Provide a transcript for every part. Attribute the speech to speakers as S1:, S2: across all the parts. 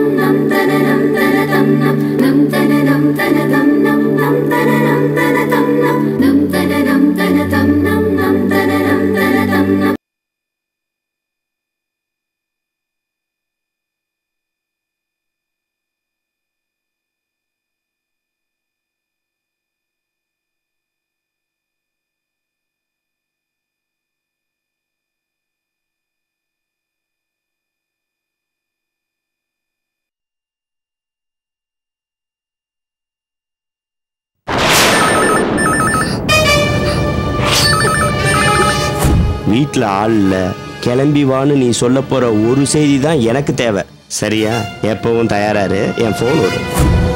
S1: வீட்டில் ஆள் இல்லை கிளம்பி வான்னு நீ சொல்ல போற ஒரு செய்தி தான் எனக்கு தேவை சரியா எப்பவும் தயாராரு என் ஃபோன் வரும்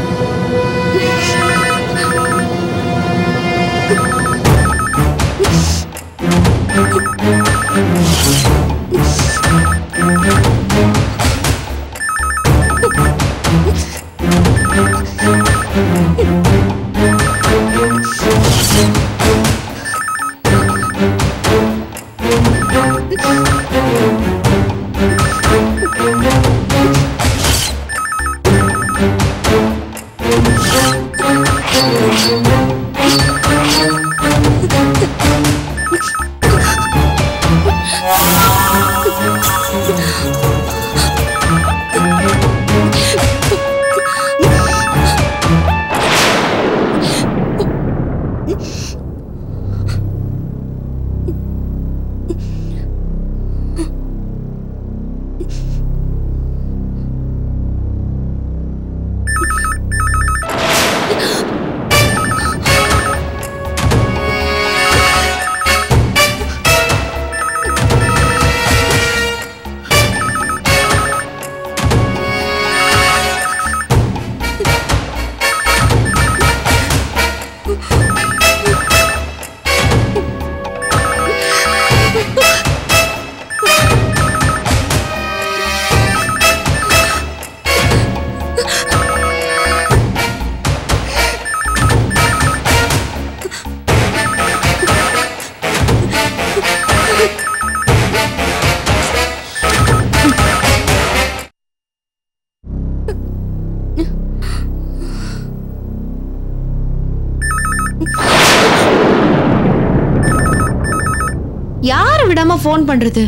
S2: யாரை விடாம ஃபோன் பண்றது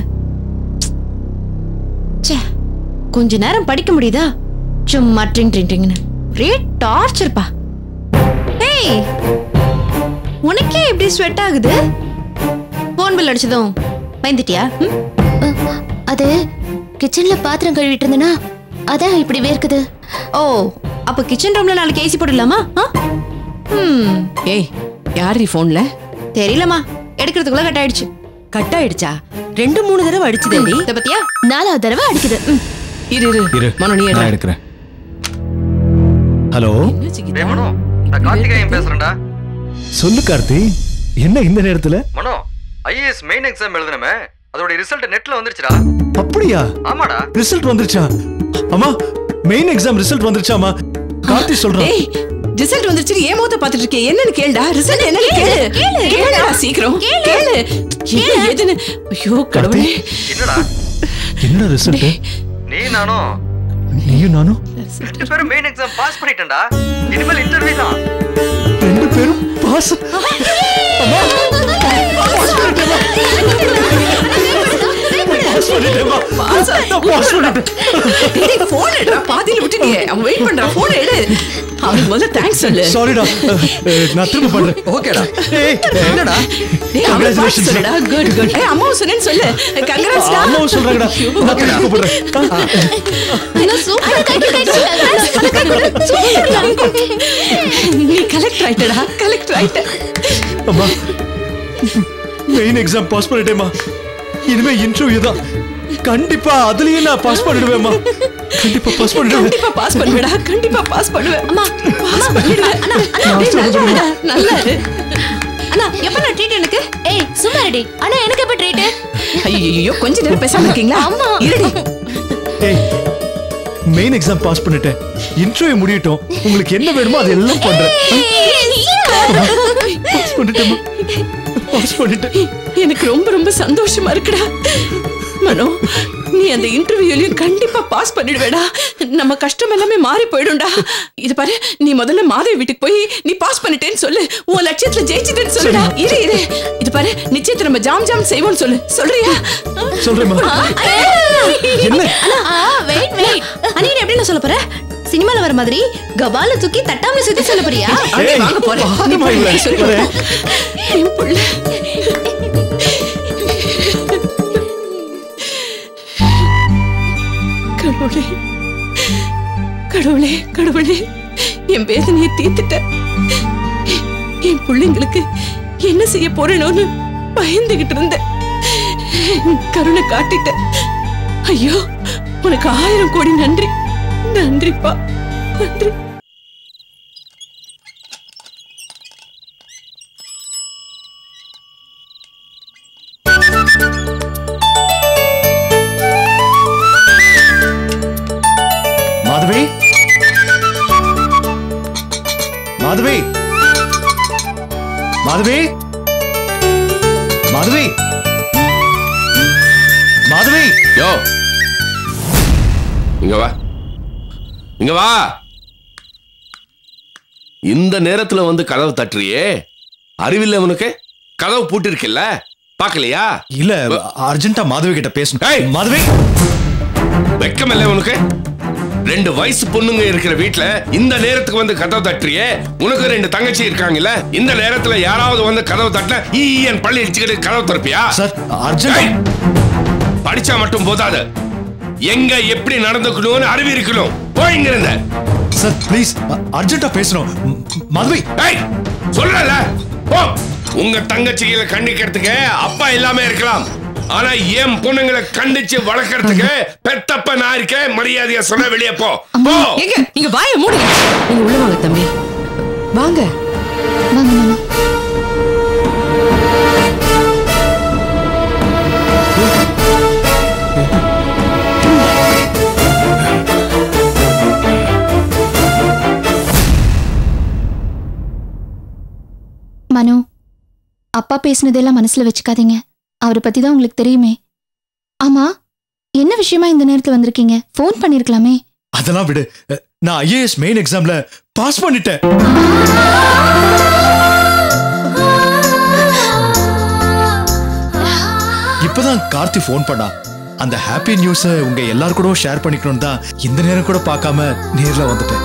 S2: ச்சே கொஞ்ச நேரம் படிக்க முடியுதா சும்மா ட்ரிங் ட்ரிங் ட்ரிங்னு ஒரே டார்ச்சர்ப்பா ஏய் உனக்கே இப்படி ஸ்வெட் ஆகுது ஃபோன் பில் அடிச்சதும் பயந்துட்டியா ம்?
S3: அது கிச்சன்ல பாத்திரம் கழுவிட்டு இருந்தனா அதான் இப்படி வேர்க்குது
S2: ஓ அப்ப கிச்சன் ரூம்ல நாளைக்கு ஏசி போடலாமா ஆ? ம்
S4: ஏய் யார் போன்ல
S2: தெரியலமா எடுக்கிறதுக்குள்ள கட் ஆயிடுச்சு
S4: கட் ஆயிடுச்சா ரெண்டு மூணு தடவை அடிச்சுதேடி
S2: இத பத்தியா
S3: நாலாவது தடவை அடிக்குது ம்.
S4: இரு இரு
S5: இரு
S4: மனோ நீ
S5: நான்
S4: எடு.
S5: எடுக்கிறேன் ஹலோ
S6: டேய் மனோ நான் கார்த்திகேயன் பேசுறேன்டா
S5: சொல்லு கார்த்தி என்ன இந்த நேரத்துல
S6: மனோ ஐஏஎஸ் மெயின் எக்ஸாம் எழுதுனமே அதோட ரிசல்ட் நெட்ல வந்துருச்சுடா
S5: அப்படியா
S6: ஆமாடா
S5: ரிசல்ட் வந்துருச்சா அம்மா மெயின் எக்ஸாம் ரிசல்ட் வந்துருச்சாமா கார்த்தி சொல்றான்
S4: டேய் ரிசல்ட் வந்துருச்சு ஏன் மோத்த பாத்துட்டு இருக்கே என்னன்னு கேளுடா ரிசல்ட் என்னன்னு கேளு கேளுடா சீக்கிரம் கேளு என்ன ஏதுன்னு ஐயோ கடவுளே
S6: என்னடா
S5: என்ன ரிசல்ட்
S6: நீ நானும்
S5: நீயும் நானும்
S6: ரெண்டு பேரும் மெயின் எக்ஸாம் பாஸ் பண்ணிட்டேன்டா இனிமேல் இன்டர்வியூ தான்
S5: ரெண்டு பேரும் பாஸ் பாஸ் பண்ணிட்டேமா
S4: பாஸ்
S5: நான் பாஸ் பண்ணிட்டேன்
S4: டேய் போன் எடுடா பாதியில விட்டுட்டியே அவன் வெயிட் பண்றான் போன் எடு அவனுக்கு முதல்ல தேங்க்ஸ் சொல்லு
S5: சாரிடா நான் திரும்ப பண்றேன்
S6: ஓகேடா
S5: ஏய்
S6: என்னடா
S4: டேய் அவன் பாத்து
S5: Congratulations,
S4: சொல்லுடா குட் குட் ஏய் அம்மாவும் சொன்னேன்னு சொல்லு கங்க்ராட்ஸ் டா
S5: அம்மாவும் சொல்றாங்கடா நான் திரும்ப கூப்பிடுறேன்
S3: இன்னும் சூப்பரா thank you, thank you. சூப்பரா.
S4: நீ கலெக்ட் ஆயிட்டடா கலெக்ட் ஆயிட்ட
S5: அம்மா மெயின் எக்ஸாம் பாஸ் பண்ணிட்டேம்மா இனிமே இன்டர்வியூ தான் கண்டிப்பா அதுலயும் நான் பாஸ் பண்ணிடுவேம்மா கண்டிப்பா பாஸ் பண்ணிடுவேன்
S4: கண்டிப்பா பாஸ் பண்ணுவேடா கண்டிப்பா பாஸ் பண்ணுவேன்
S2: அம்மா
S4: பாஸ் பண்ணிடுவேன்
S2: அண்ணா
S4: டேய், நல்லா இருடா, நல்லா இரு.
S2: அண்ணா எப்ப நான் ட்ரீட் எனக்கு
S3: ஏய் சும்மா ரெடி ஆனா எனக்கு எப்ப ட்ரீட்
S4: ஐயோ கொஞ்ச நேரம் பேசாம இருக்கீங்களா
S3: ஆமா.
S4: இருடி
S5: ஏய் மெயின் எக்ஸாம் பாஸ் பண்ணிட்டேன் இன்டர்வியூ முடியட்டும் உங்களுக்கு என்ன வேணுமோ அது எல்லாம் பண்றேன் பாஸ் பண்ணிட்டேம்மா பாஸ் பண்ணிட்டேன்
S4: எனக்கு ரொம்ப ரொம்ப சந்தோஷமா இருக்குடா மனோ நீ அந்த இன்டர்வியூலயும் கண்டிப்பா பாஸ் பண்ணிடுவேடா நம்ம கஷ்டம் எல்லாமே மாறி போயிடும்டா இது பாரு நீ முதல்ல மாதவி வீட்டுக்கு போய் நீ பாஸ் பண்ணிட்டேன்னு சொல்லு உன் லட்சியத்துல ஜெயிச்சிட்டேன்னு சொல்லுடா இரு இரு இது பாரு நிச்சயத்தை நம்ம ஜாம் ஜாம் செய்வோம்னு சொல்லு சொல்றியா
S5: சொல்றேம்மா என்ன
S2: வெயிட் வெயிட் அண்ணி எப்படி நான் சொல்ல போறேன் சினிமால வர மாதிரி கபால தூக்கி தட்டாமல சுத்தி சொல்ல போறியா
S4: அப்படியே வாங்க போறேன் நீ
S5: பாரும்மா
S4: போய்
S5: இவளை.
S4: சொல்லு.
S5: வரேன்.
S4: என் புள்ள கடவுளே கடவுளே கடவுளே என் வேதனையை தீர்த்துட்ட என் பிள்ளைங்களுக்கு என்ன செய்ய போறேனோன்னு பயந்துகிட்டு இருந்தேன் கருணை காட்டிட்ட ஐயோ உனக்கு ஆயிரம் கோடி நன்றி நன்றிப்பா நன்றி
S5: மாதவி மாதவி மாதவி மாதவி மாதவி
S7: யோ இங்க வா இங்க வா இந்த நேரத்துல வந்து கதவு தட்டுறியே அறிவில்லை உனக்கு கதவு பூட்டிருக்குல்ல பாக்கலையா
S5: இல்ல அர்ஜென்ட்டா மாதவி கிட்ட பேசணும்
S7: ஏய்!
S5: மாதவி
S7: வெக்கமில்லை உனக்கு ரெண்டு வயசு பொண்ணுங்க இருக்கிற வீட்ல இந்த நேரத்துக்கு வந்து கதவு தட்டுறியே உனக்கு ரெண்டு தங்கச்சி இருக்காங்கல்ல இந்த நேரத்துல யாராவது வந்து கதவு தட்டின ஈ என் பள்ளி இடிச்சுக்கிட்டு கதவு திறப்பியா
S5: சார் அர்ஜென்ட்
S7: ஏய்! படிச்சா மட்டும் போதாது எங்க எப்படி நடந்துக்கணும்னு அறிவு இருக்கணும் போயிங்க இருந்த
S5: சார் ப்ளீஸ் அர்ஜென்ட்டா பேசணும் ம், மாதவி
S7: ஏய் சொல்றல போ உங்க தங்கச்சிகளை கண்டிக்கிறதுக்கு அப்பா இல்லாம இருக்கலாம் ஆனா என் பொண்ணுங்களை கண்டிச்சு வளர்க்கறதுக்கு பெத்தப்ப நான் இருக்கேன் மரியாதையா சொன்ன வெளியே போ போ
S4: எங்க நீங்க வாயை மூடுங்க நீங்க உள்ள வாங்க தம்பி வாங்க
S3: வாங்க மாமா மனு அப்பா பேசினதெல்லாம் மனசுல வச்சுக்காதீங்க அவரை பத்தி தான் உங்களுக்கு தெரியுமே ஆமா என்ன விஷயமா இந்த நேரத்துல வந்திருக்கீங்க ஃபோன் பண்ணிருக்கலாமே
S5: அதெல்லாம் விடு நான் ஐஏஎஸ் மெயின் எக்ஸாம்ல பாஸ் பண்ணிட்டேன் இப்பதான் கார்த்தி ஃபோன் பண்ணா அந்த ஹாப்பி நியூஸ உங்க எல்லாரும் கூட ஷேர் பண்ணிக்கணும் தான் இந்த நேரம் கூட பார்க்காம நேர்ல வந்துட்டேன்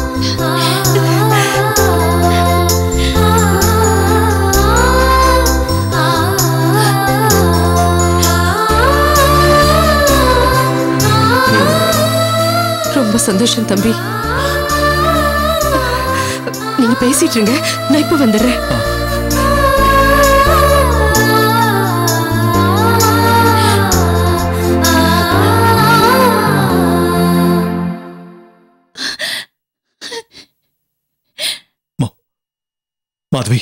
S4: ரொம்ப சந்தோஷம் தம்பி நீங்க பேசிட்டு இருங்க நான் இப்ப வந்துடுறேன்
S5: மாதவி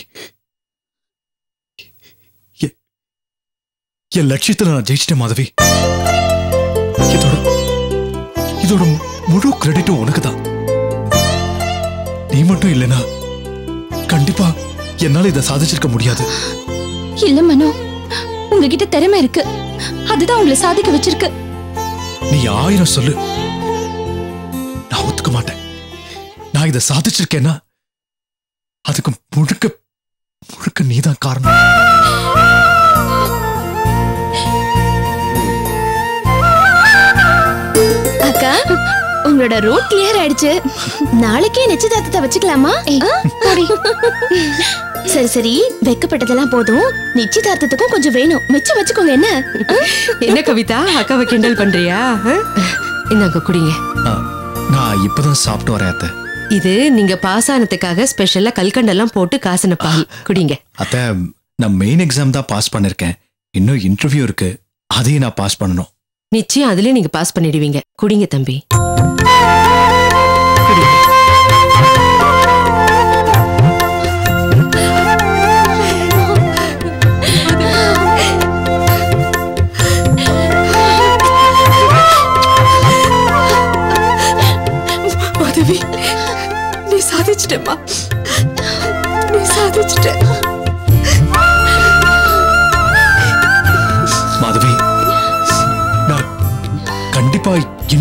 S5: எ- என் லட்சியத்துல நான் ஜெயிச்சிட்டேன் மாதவி இதோட இதோட முழு கிரெடிட்டும் உனக்கு தான் நீ மட்டும் இல்லைனா கண்டிப்பா என்னால இதை சாதிச்சிருக்க முடியாது
S3: இல்ல மனு உங்ககிட்ட திறமை இருக்கு அதுதான் உங்களை சாதிக்க வச்சிருக்கு
S5: நீ ஆயிரம் சொல்லு நான் ஒத்துக்க மாட்டேன் நான் இதை சாதிச்சிருக்கேன்னா அதுக்கு முழுக்க முழுக்க நீதான் காரணம்
S3: அக்கா உங்களோட ரூட் கிளியர் ஆயிடுச்சு நாளைக்கே நிச்சயதார்த்தத்தை வச்சுக்கலாமா ஆ, போடி. சரி சரி வெக்கப்பட்டதெல்லாம் போதும் நிச்சயதார்த்தத்துக்கும் கொஞ்சம் வேணும் மிச்சம் வச்சுக்கோங்க என்ன
S4: என்ன கவிதா அக்காவை கிண்டல் பண்றியா ஆ? இந்தாங்க குடிங்க
S5: ஆ, நான் இப்பதான் சாப்பிட்டு வரேன் அத்தை
S4: இது நீங்க பாஸ் ஆனதுக்காக ஸ்பெஷலா கல்கண்டெல்லாம் போட்டு காசின பால் குடிங்க
S5: அத்தை நான் மெயின் எக்ஸாம் தான் பாஸ் பண்ணிருக்கேன் இன்னும் இன்டர்வியூ இருக்கு அதையும் நான் பாஸ் பண்ணணும்
S4: நிச்சயம் அதுலயே நீங்க பாஸ் பண்ணிடுவீங்க குடிங்க தம்பி மாதவி நீ சாதிச்சிட்டமா நீ சாதிச்சிட்ட
S5: மாதவி நான்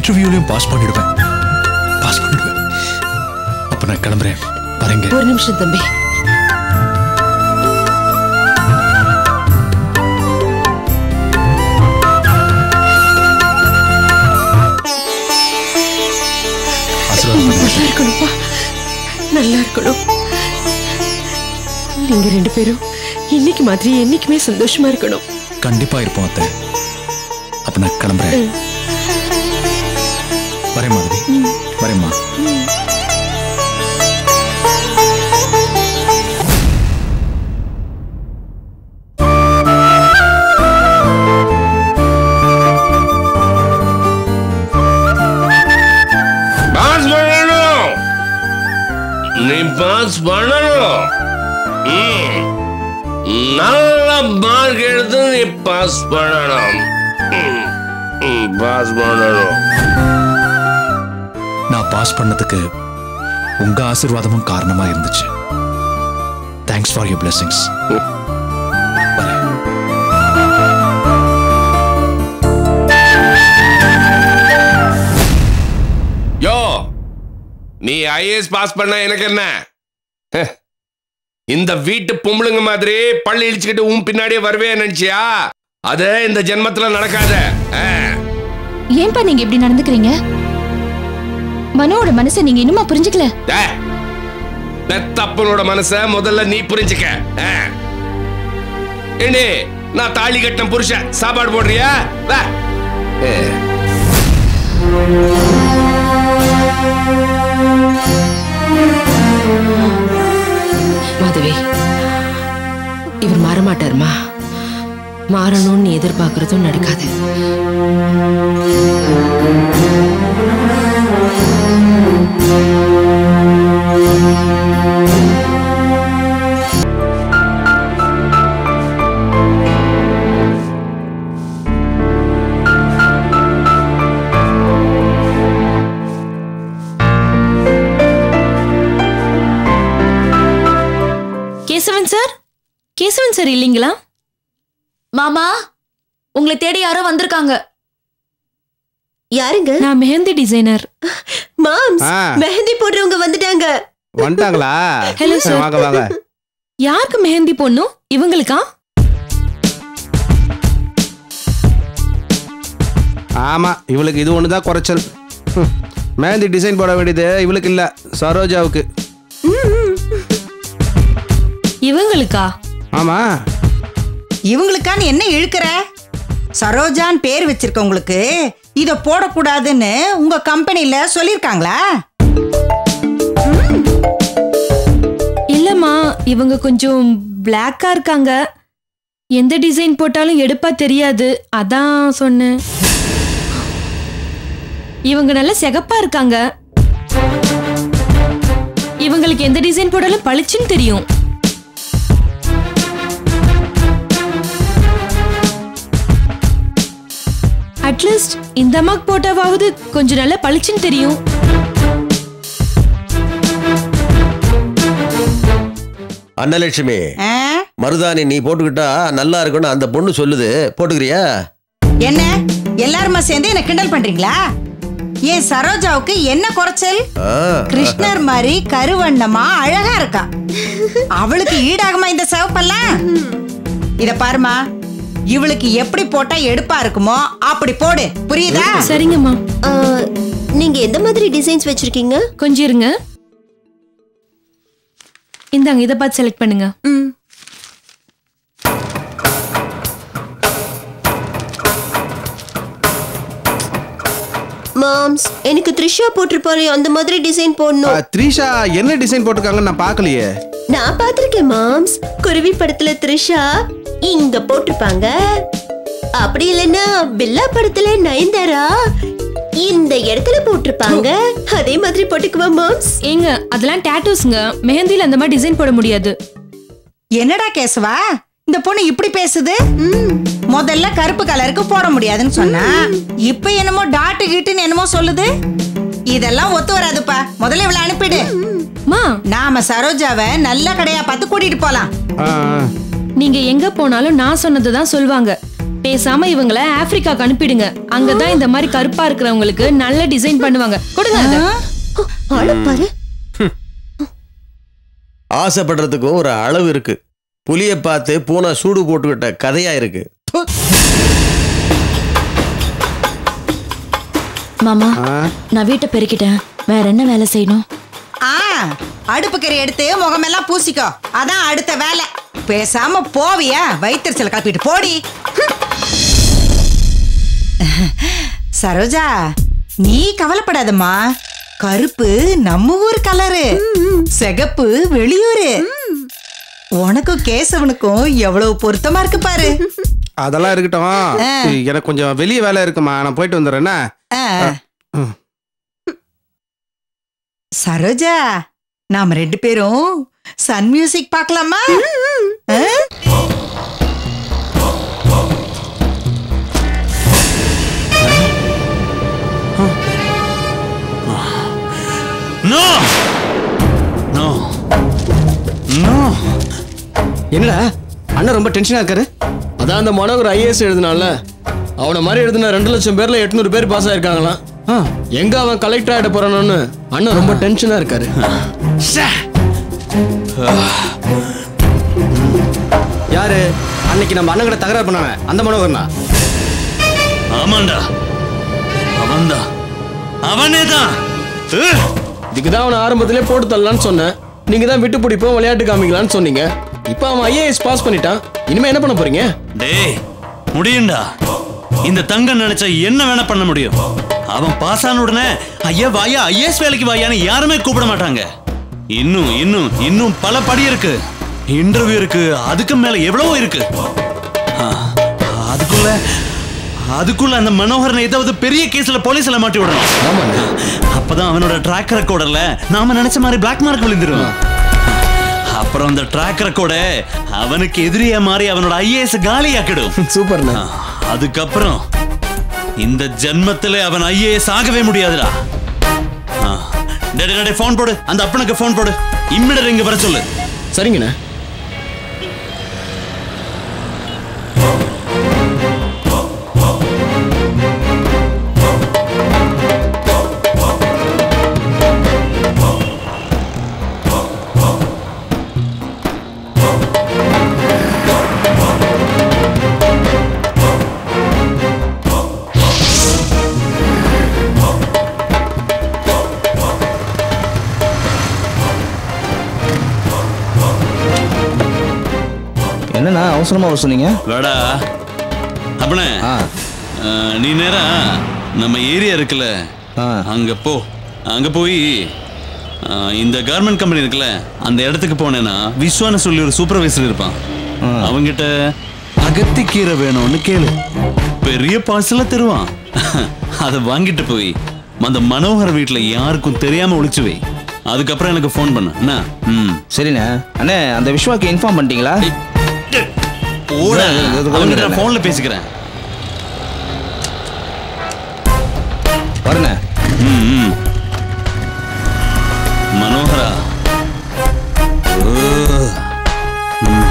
S5: இன்டர்வியூலயும் பாஸ் பண்ணிடுவேன் பாஸ் பண்ணிடுவேன் அப்ப நான் கிளம்புறேன் வரேங்க
S4: ஒரு நிமிஷம் தம்பி
S5: ஆசீர்வாதம் பண்ணுங்க
S4: நல்லா இருக்கணும்ப்பா நல்லா இருக்கணும் நீங்க ரெண்டு பேரும் இன்னைக்கு மாதிரி என்னைக்குமே சந்தோஷமா இருக்கணும்
S5: கண்டிப்பா இருப்போம் அத்தை அப்ப நான் கிளம்புறேன் வரேன் மாதவி வரேம்மா
S7: பாஸ் பண்ணணும் நீ பாஸ் பண்ணணும் ம். நல்ல மார்க் எடுத்து நீ பாஸ் பண்ணணும் ம். ம், பாஸ் பண்ணணும்
S5: நான் பாஸ் பண்ணதுக்கு உங்க ஆசீர்வாதமும் காரணமா இருந்துச்சு தேங்க்ஸ் ஃபார் யூர் பிளெஸிங்ஸ் வரேன்
S7: யோ நீ ஐஏஎஸ் பாஸ் பண்ண எனக்கு என்ன ஹ். இந்த வீட்டு பொம்பளுங்க மாதிரி பள்ளி இழிச்சுக்கிட்டு உன் பின்னாடியே வருவே நினைச்சியா அது இந்த ஜென்மத்துல நடக்காத ஆ.
S3: ஏன்பா நீங்க இப்படி நடந்துக்கிறீங்க மனோட மனசை நீங்க இன்னுமா புரிஞ்சுக்கல
S7: டேய், பெத்தப்பனோட மனச முதல்ல நீ புரிஞ்சுக்க ஆ. ஏண்டி நான் தாலி கட்டின புருஷன் சாப்பாடு போடுறியா வா ஏ.
S4: மாதவி இவர் மாறமாட்டாருமா மாறணும்னு எதிர்பார்க்கறதும் நடக்காது
S8: கேசவன் சார் கேசவன் சார் இல்லைங்களா
S2: மாமா உங்களை தேடி யாரோ வந்திருக்காங்க
S9: யாருங்க
S8: நான் மெஹந்தி டிசைனர்
S9: மாம்ஸ்
S1: ஆ.
S9: மெஹந்தி போடுறவங்க வந்துட்டாங்க
S1: வந்துட்டாங்களா
S8: Hello, sir.
S1: வாங்க வாங்க
S8: யாருக்கு மெஹந்தி போடணும் இவங்களுக்கா
S1: ஆமா இவளுக்கு இது ஒன்று தான் குறைச்சல் ம். மெஹந்தி டிசைன் போட வேண்டியது இவளுக்கு இல்ல சரோஜாவுக்கு
S8: இவங்களுக்கா
S1: ஆமா
S10: இவங்களுக்கான்னு என்ன இழுக்கிற சரோஜான் பேர் வச்சிருக்கவங்களுக்கு இத போடக்கூடாதுன்னு உங்க கம்பெனில சொல்லிருக்காங்களா
S8: இல்லம்மா இவங்க கொஞ்சம் பிளாக்கா இருக்காங்க எந்த டிசைன் போட்டாலும் எடுப்பா தெரியாது அதான் சொன்னேன் இவங்க நல்ல சிகப்பா இருக்காங்க இவங்களுக்கு எந்த டிசைன் போட்டாலும் பளிச்சுன்னு தெரியும் அட்லீஸ்ட் இந்த அம்மாக்கு போட்டாவது கொஞ்சம் நல்லா பளிச்சுன்னு தெரியும்
S11: அன்னலட்சுமி
S10: ஆ?
S11: மருதாணி நீ போட்டுக்கிட்டா நல்லா இருக்கும்னு அந்த பொண்ணு சொல்லுது போட்டுக்கிறியா
S10: என்ன எல்லாருமா சேர்ந்து என்ன கிண்டல் பண்றீங்களா ஏன் சரோஜாவுக்கு என்ன குறைச்சல்
S11: ஆ,
S10: கிருஷ்ணர் மாதிரி கருவண்ணமா அழகா இருக்கா அவளுக்கு ஈடாகுமா இந்த சிவப்பெல்லாம் இத பாருமா இவளுக்கு எப்படி போட்டா எடுப்பா இருக்குமோ அப்படி போடு புரியுதா
S8: சரிங்கம்மா
S9: ஆ, நீங்க எந்த மாதிரி டிசைன்ஸ் வச்சிருக்கீங்க
S8: கொஞ்சம் இருங்க இந்தாங்க இதை பார்த்து செலக்ட் பண்ணுங்க
S9: ம் மாம்ஸ் எனக்கு த்ரிஷா போட்டிருப்பாரு அந்த மாதிரி டிசைன்
S1: ஆ,
S9: போடணும்
S1: த்ரீஷா என்ன டிசைன் போட்டிருக்காங்கன்னு நான் பார்க்கலையே
S9: நான் பார்த்திருக்கேன் மாம்ஸ் குருவி படத்துல த்ரிஷா இங்க போட்டிருப்பாங்க அப்படி இல்லைன்னா பில்லா படத்துல நயன்தாரா இந்த இடத்துல போட்டிருப்பாங்க அதே மாதிரி போட்டுக்குவா மாம்ஸ்
S8: ஏங்க அதெல்லாம் டேட்டூஸ்ங்க மெஹந்தில அந்த மாதிரி டிசைன் போட முடியாது
S10: என்னடா கேசவா இந்த பொண்ணு இப்படி பேசுது முதல்ல கருப்பு கலருக்கு போட முடியாதுன்னு சொன்னா இப்ப என்னமோ டாட்டு கீட்டுன்னு என்னமோ சொல்லுது இதெல்லாம் ஒத்து வராதுப்பா முதல்ல இவளை அனுப்பிடு
S8: மா
S10: நாம சரோஜாவை நல்ல கடையா பார்த்து கூட்டிட்டு போலாம்
S1: ஆ, ஆ.
S8: நீங்க எங்க போனாலும் நான் சொன்னதை தான் சொல்வாங்க பேசாம இவங்கள ஆப்பிரிக்காக்கு அனுப்பிடுங்க அங்கதான் இந்த மாதிரி கருப்பா இருக்கிறவங்களுக்கு நல்ல டிசைன் பண்ணுவாங்க கொடுங்க அத.
S9: ஆளு பாரு
S11: ஆசைப்படுறதுக்கும் ஒரு அளவு இருக்கு புலியை பார்த்து பூனை சூடு போட்டுக்கிட்ட கதையா இருக்கு ப்பு.
S2: மாமா நான் வீட்டை பெருக்கிட்டேன் வேற என்ன வேலை செய்யணும்
S10: ஆ அடுப்பு கறி எடுத்து முகமெல்லாம் பூசிக்கோ அதான் அடுத்த வேலை பேசாம போவியா வயிற்றுச்சல கிளப்பிட்டு போடி சரோஜா நீ கவலைப்படாதம்மா கருப்பு நம்ம ஊர் கலரு சிகப்பு வெளியூரு உனக்கும் கேசவனுக்கும் எவ்வளவு பொருத்தமா இருக்கு பாரு
S12: அதெல்லாம் இருக்கட்டும் எனக்கு கொஞ்சம் வெளிய வேலை இருக்குமா நான் போயிட்டு வந்துடுறேன்னா
S10: ஆ. சரோஜா நாம ரெண்டு பேரும் சன் மியூசிக் பார்க்கலாமா ஆ?
S5: நோ நோ நோ
S13: என்னடா அண்ணன் ரொம்ப டென்ஷனா இருக்காரு அதான் அந்த மனோகர் ஐஏஎஸ் எழுதினால அவனை மாதிரி எழுதின ரெண்டு லட்சம் பேர்ல எட்நூறு பேர் பாஸ் ஆயிருக்காங்களாம் ஆ, எங்க அவன் கலெக்டர் ஆயிட போறானு அண்ணன் ரொம்ப டென்ஷனா இருக்காரு யாரு அன்னைக்கு நம்ம அண்ணன் கிட்ட தகராறு பண்ணாங்க அந்த மனோகர்னா
S5: ஆமாண்டா அவன்தான் அவனே தான்
S13: இதுக்கு தான் அவனை ஆரம்பத்திலே போட்டு தள்ளலாம்னு சொன்னேன் நீங்க தான் விட்டு பிடிப்போம் விளையாட்டு காமிக்கலாம்னு சொன்னீங்க இப்போ அவன் ஐஏஎஸ் பாஸ் பண்ணிட்டான் இனிமே என்ன பண்ண போறீங்க
S5: டேய் முடியும்டா இந்த தங்கம் நினைச்சா என்ன வேணா பண்ண முடியும் அவன் பாஸ் ஆன உடனே ஐயா வாயா ஐஏஎஸ் வேலைக்கு வாயான்னு யாருமே கூப்பிட மாட்டாங்க இன்னும் இன்னும் இன்னும் பல படி இருக்கு இன்டர்வியூ இருக்கு அதுக்கு மேல எவ்வளவோ இருக்கு ஆ, அதுக்குள்ள அதுக்குள்ள அந்த மனோகரனை ஏதாவது பெரிய கேஸ்ல போலீஸ்ல மாட்டி விடணும் அப்பதான் அவனோட ட்ராக் ரெக்கார்டர்ல நாம நினைச்ச மாதிரி பிளாக் மார்க் விழுந்துரும் அப்புறம் அந்த ட்ராக் ரெக்கார்ட அவனுக்கு எதிரியா மாறி அவனோட ஐஏஎஸ் காலியாக்கிடும்
S13: சூப்பர்ண்ணா
S5: அதுக்கப்புறம் இந்த ஜென்மத்திலே அவன் ஐஏஎஸ் ஆகவே முடியாதுடா ஆ. டேய், டேய், டேய், ஃபோன் போடு அந்த அப்பனுக்கு ஃபோன் போடு இம்மிடர் இங்க வர சொல்லு
S13: சரிங்கண்ணா
S14: என்னண்ணா அவசரமா வர சொன்னீங்க
S5: வாடா அப்பனே ஆ, நீ நேரா நம்ம ஏரியா இருக்குல்ல அங்க போ அங்க போய் ஆ, இந்த கார்மெண்ட் கம்பெனி இருக்குல்ல அந்த இடத்துக்கு போனேன்னா விஸ்வான்னு சொல்லி ஒரு சூப்பர்வைசர் இருப்பான் அவங்கிட்ட அகத்திக்கீரை வேணும்னு கேளு பெரிய பார்சலா தருவான் அதை வாங்கிட்டு போய் அந்த மனோகர் வீட்டுல யாருக்கும் தெரியாம ஒளிச்சு வை அதுக்கப்புறம் எனக்கு ஃபோன் பண்ணு என்ன ம்
S14: சரிண்ணே அண்ணே அந்த விஸ்வாக்கு இன்ஃபார்ம் பண்ணிட்டீங்களா
S5: ஓட
S14: இது- இது- இது
S5: அவங்கிட்ட
S14: கொடுங்க.
S5: நான் ஃபோன்ல பேசிக்கிறேன்
S14: வரண்ணே
S5: ம், ம். மனோகரா ஓ. ம்.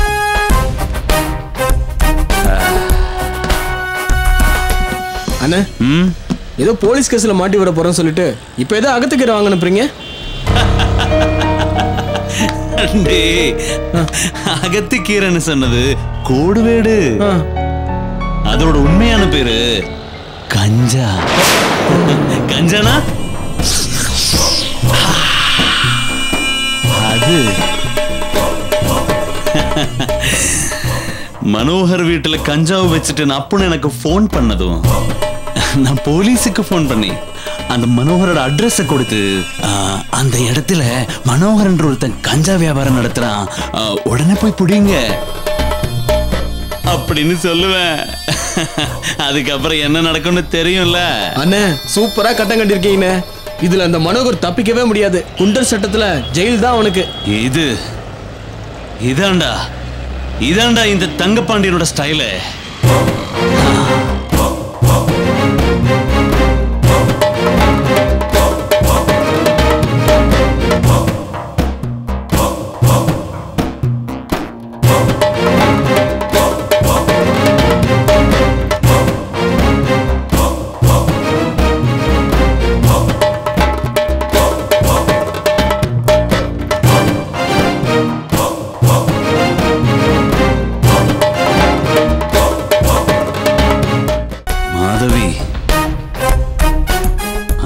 S13: அண்ணா ஏதோ போலீஸ் கேஸ்ல மாட்டி விட போறேன்னு சொல்லிட்டு இப்போ ஏதோ அகத்துக்கீரை வாங்க அனுப்புறீங்க
S5: டேய், அகத்திக்கீரைன்னு சொன்னது கோடுவேடு அதோட உண்மையான பேரு கஞ்சா கஞ்சானா அது மனோகர் வீட்டுல கஞ்சாவை வச்சுட்டு நான் அப்பன்னு எனக்கு ஃபோன் பண்ணதும் நான் போலீஸுக்கு ஃபோன் பண்ணி அந்த மனோகரோட அட்ரஸ கொடுத்து ஆ, அந்த இடத்துல மனோகரன்ற ஒருத்தன் கஞ்சா வியாபாரம் நடத்துறான் ஆ, உடனே போய் புடிங்க அப்படின்னு சொல்லுவேன் அதுக்கப்புறம் என்ன நடக்கும்னு தெரியும்ல
S13: அண்ணே சூப்பரா கட்டம் கட்டிருக்கீங்கண்ணே இதுல அந்த மனோகர் தப்பிக்கவே முடியாது குண்டர் சட்டத்துல ஜெயில் தான் அவனுக்கு
S5: இது இதாண்டா இதாண்டா இந்த தங்கப்பாண்டியனோட ஸ்டைலு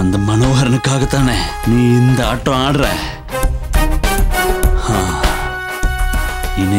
S5: அந்த மனோகரனுக்காகத்தானே நீ இந்த ஆட்டம் ஆடுற